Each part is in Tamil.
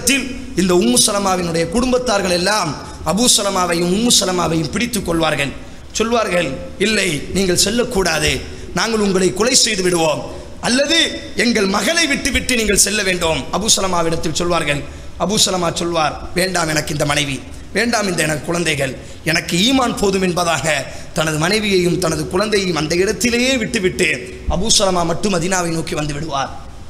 நேரத்தில் இந்த உம்மு சலமாவினுடைய குடும்பத்தார்கள் எல்லாம் அபூ சலமாவையும் உம்மு சலமாவையும் பிடித்துக் கொள்வார்கள் சொல்வார்கள் இல்லை நீங்கள் செல்லக்கூடாது நாங்கள் உங்களை கொலை செய்து விடுவோம் அல்லது எங்கள் மகளை விட்டு விட்டு நீங்கள் செல்ல வேண்டும் அபூ சலமாவிடத்தில் சொல்வார்கள் அபூ சலமா சொல்வார் வேண்டாம் எனக்கு இந்த மனைவி வேண்டாம் இந்த எனக்கு குழந்தைகள் எனக்கு ஈமான் போதும் என்பதாக தனது மனைவியையும் தனது குழந்தையையும் அந்த இடத்திலேயே விட்டுவிட்டு அபூ சலமா மட்டும் மதீனாவை நோக்கி வந்து விடுவார்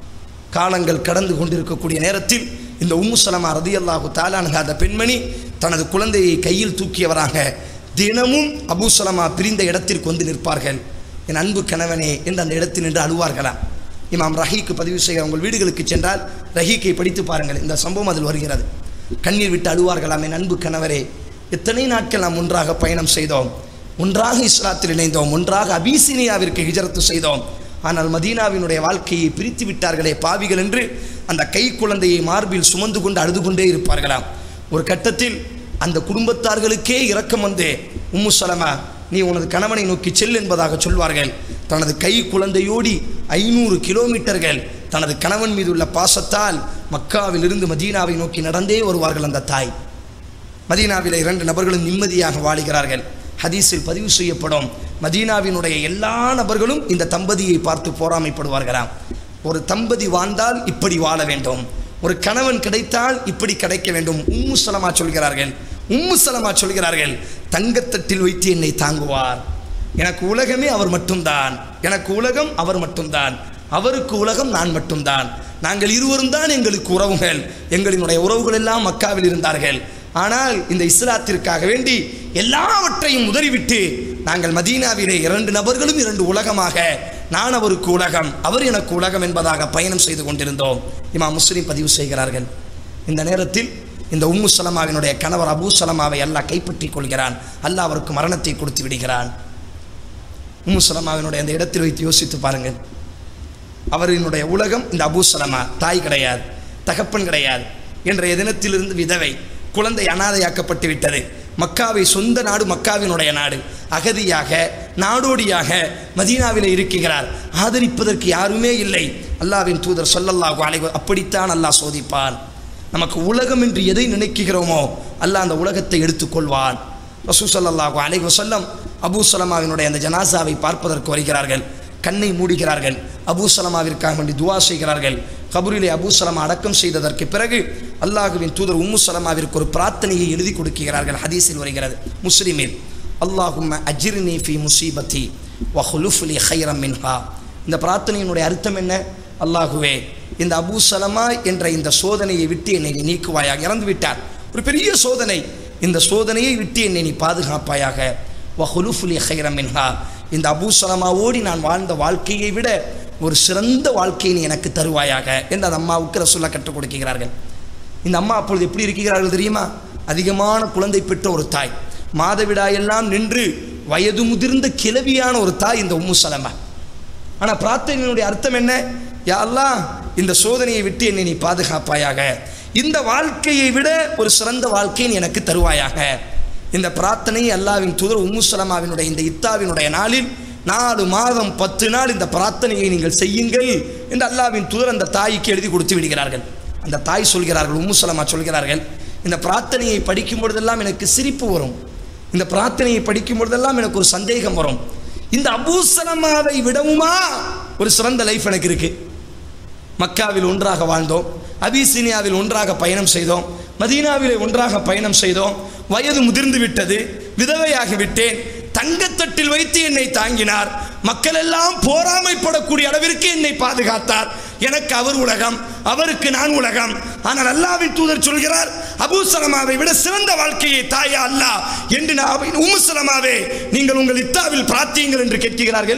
காலங்கள் கடந்து கொண்டிருக்கக்கூடிய நேரத்தில் இந்த உம்மு சலமா ரதியல்லாஹு தாலானுக அந்த பெண்மணி தனது குழந்தையை கையில் தூக்கியவராக தினமும் அபூ சலமா பிரிந்த இடத்திற்கு வந்து நிற்பார்கள் என் அன்பு கணவனே என்று அந்த இடத்தில் நின்று அழுவார்களாம் இமாம் ரஹீக்கு பதிவு செய்ய உங்கள் வீடுகளுக்கு சென்றால் ரஹீக்கை படித்து பாருங்கள் இந்த சம்பவம் அதில் வருகிறது கண்ணீர் விட்டு அழுவார்களாம் என் அன்பு கணவரே எத்தனை நாட்கள் நாம் ஒன்றாக பயணம் செய்தோம் ஒன்றாக இஸ்லாத்தில் இணைந்தோம் ஒன்றாக அபிசீனியாவிற்கு ஹிஜரத்து செய்தோம் ஆனால் மதீனாவினுடைய வாழ்க்கையை பிரித்து விட்டார்களே பாவிகள் என்று அந்த கை குழந்தையை மார்பில் சுமந்து கொண்டு அழுது கொண்டே இருப்பார்களாம் ஒரு கட்டத்தில் அந்த குடும்பத்தார்களுக்கே இரக்கம் வந்து உம்மு சலமா நீ உனது கணவனை நோக்கி செல் என்பதாக சொல்வார்கள் தனது கை குழந்தையோடி ஐநூறு கிலோமீட்டர்கள் தனது கணவன் மீது உள்ள பாசத்தால் மக்காவிலிருந்து மதீனாவை நோக்கி நடந்தே வருவார்கள் அந்த தாய் மதீனாவிலே இரண்டு நபர்களும் நிம்மதியாக வாழுகிறார்கள் ஹதீஸில் பதிவு செய்யப்படும் மதீனாவினுடைய எல்லா நபர்களும் இந்த தம்பதியை பார்த்து போராமைப்படுவார்களாம் ஒரு தம்பதி வாழ்ந்தால் இப்படி வாழ வேண்டும் ஒரு கணவன் கிடைத்தால் இப்படி கிடைக்க வேண்டும் உம்மு சலமா சொல்கிறார்கள் உம்மு சலமா சொல்கிறார்கள் தங்கத்தட்டில் வைத்து என்னை தாங்குவார் எனக்கு உலகமே அவர் மட்டும்தான் எனக்கு உலகம் அவர் மட்டும்தான் அவருக்கு உலகம் நான் மட்டும்தான் நாங்கள் இருவரும் தான் எங்களுக்கு உறவுகள் எங்களினுடைய உறவுகள் எல்லாம் மக்காவில் இருந்தார்கள் ஆனால் இந்த இஸ்லாத்திற்காக வேண்டி எல்லாவற்றையும் உதறிவிட்டு நாங்கள் மதீனாவிலே இரண்டு நபர்களும் இரண்டு உலகமாக நான் அவருக்கு உலகம் அவர் எனக்கு உலகம் என்பதாக பயணம் செய்து கொண்டிருந்தோம் இமா முஸ்லீம் பதிவு செய்கிறார்கள் இந்த நேரத்தில் இந்த உம்மு சலமாவினுடைய கணவர் அபூ சலமாவை அல்லாஹ் கைப்பற்றிக் கொள்கிறான் அல்லாஹ் அவருக்கு மரணத்தை கொடுத்து விடுகிறான் உம்மு சலமாவினுடைய அந்த இடத்தில் வைத்து யோசித்து பாருங்கள் அவரினுடைய உலகம் இந்த அபூ சலமா தாய் கிடையாது தகப்பன் கிடையாது என்ற தினத்திலிருந்து விதவை குழந்தை அனாதையாக்கப்பட்டு விட்டது மக்காவை சொந்த நாடு மக்காவினுடைய நாடு அகதியாக நாடோடியாக மதீனாவிலே இருக்கிறார் ஆதரிப்பதற்கு யாருமே இல்லை அல்லாவின் தூதர் சொல்லல்லாஹு அலைஹி அப்படித்தான் அல்லாஹ் சோதிப்பான் நமக்கு உலகம் என்று எதை நினைக்கிறோமோ அல்லாஹ் அந்த உலகத்தை எடுத்துக்கொள்வான் ரசூ ஸல்லல்லாஹு அலைஹி வஸல்லம் அபூ சலமாவினுடைய அந்த ஜனாசாவை பார்ப்பதற்கு வருகிறார்கள் கண்ணை மூடுகிறார்கள் அபூ சலமாவிற்காக வேண்டி துவா செய்கிறார்கள் கபூரிலே அபூ சலமா அடக்கம் செய்ததற்கு பிறகு அல்லாஹுவின் தூதர் உம்மு சலமாவிற்கு ஒரு பிரார்த்தனையை எழுதி கொடுக்கிறார்கள் ஹதீஸில் வருகிறது முஸ்லிமில் அல்லாஹும்ம அஜிர்னி ஃபி முசீபத்தி வஹுலுஃபுலி ஹைரம் மின்ஹா இந்த பிரார்த்தனையினுடைய அர்த்தம் என்ன அல்லாஹுவே இந்த அபூ சலமா என்ற இந்த சோதனையை விட்டு என்னை நீ நீக்குவாயாக இறந்து விட்டார் ஒரு பெரிய சோதனை இந்த சோதனையை விட்டு என்னை நீ பாதுகாப்பாயாக வஹுலுஃபுலி ஹைரம் மின்ஹா இந்த அபூ சலமாவோடி நான் வாழ்ந்த வாழ்க்கையை விட ஒரு சிறந்த வாழ்க்கையை நீ எனக்கு தருவாயாக என்று அந்த அம்மாவுக்கு ரசூல்லா கற்றுக் கொடுக்கிறார்கள் இந்த அம்மா அப்பொழுது எப்படி இருக்கிறார்கள் தெரியுமா அதிகமான குழந்தை பெற்ற ஒரு தாய் மாதவிடாயெல்லாம் நின்று வயது முதிர்ந்த கிழவியான ஒரு தாய் இந்த உம்மு சலமா ஆனால் பிரார்த்தனையினுடைய அர்த்தம் என்ன யா அல்லாஹ் இந்த சோதனையை விட்டு என்னை நீ பாதுகாப்பாயாக இந்த வாழ்க்கையை விட ஒரு சிறந்த வாழ்க்கையை நீ எனக்கு தருவாயாக இந்த பிரார்த்தனையை அல்லாவின் தூதர் உம்மு சலமாவினுடைய இந்த இத்தாவினுடைய நாளில் நாலு மாதம் பத்து நாள் இந்த பிரார்த்தனையை நீங்கள் செய்யுங்கள் என்று அல்லாவின் தூதர் அந்த தாய்க்கு எழுதி கொடுத்து விடுகிறார்கள் அந்த தாய் சொல்கிறார்கள் உம்மு சலமா சொல்கிறார்கள் இந்த பிரார்த்தனையை படிக்கும் பொழுதெல்லாம் எனக்கு சிரிப்பு வரும் இந்த பிரார்த்தனையை படிக்கும் பொழுதெல்லாம் எனக்கு ஒரு சந்தேகம் வரும் இந்த அபூ சலமாவை விடவுமா ஒரு சிறந்த லைஃப் எனக்கு இருக்கு மக்காவில் ஒன்றாக வாழ்ந்தோம் அபிசீனியாவில் ஒன்றாக பயணம் செய்தோம் மதீனாவிலே ஒன்றாக பயணம் செய்தோம் வயது முதிர்ந்து விட்டது விதவையாகி விட்டேன் தங்கத்தட்டில் வைத்து என்னை தாங்கினார் மக்கள் எல்லாம் போராமைப்படக்கூடிய அளவிற்கு என்னை பாதுகாத்தார் எனக்கு அவர் உலகம் அவருக்கு நான் உலகம் ஆனால் அல்லாவின் தூதர் சொல்கிறார் அபூ சலமாவை விட சிறந்த வாழ்க்கையை தாயா அல்லாஹ் என்று நான் உம்மு சலமாவே நீங்கள் உங்கள் இத்தாவில் பிரார்த்தியுங்கள் என்று கேட்கிறார்கள்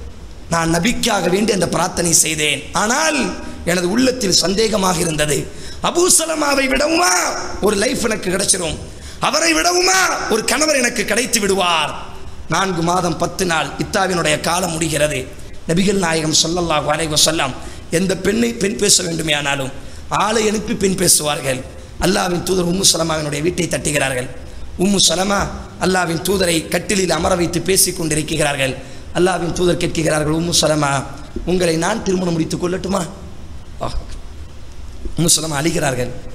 நான் நபிக்காக வேண்டி அந்த பிரார்த்தனை செய்தேன் ஆனால் எனது உள்ளத்தில் சந்தேகமாக இருந்தது அபூ சலமாவை விடவுமா ஒரு லைஃப் எனக்கு கிடைச்சிரும் அவரை விடவுமா ஒரு கணவர் எனக்கு கிடைத்து விடுவார் நான்கு மாதம் பத்து நாள் இத்தாவினுடைய காலம் முடிகிறது நபிகள் நாயகம் ஸல்லல்லாஹு அலைஹி வஸல்லம் எந்த பெண்ணை பெண் பேச வேண்டுமே ஆனாலும் ஆளை அனுப்பி பெண் பேசுவார்கள் அல்லாவின் தூதர் உம்மு சலமாவினுடைய வீட்டை தட்டுகிறார்கள் உம்மு சலமா அல்லாவின் தூதரை கட்டிலில் அமர வைத்து பேசிக் கொண்டிருக்கிறார்கள் அல்லாவின் தூதர் கேட்கிறார்கள் உம்மு சலமா உங்களை நான் திருமணம் முடித்துக் கொள்ளட்டுமா ஆஹ். உம்மு சலமா அழிகிறார்கள்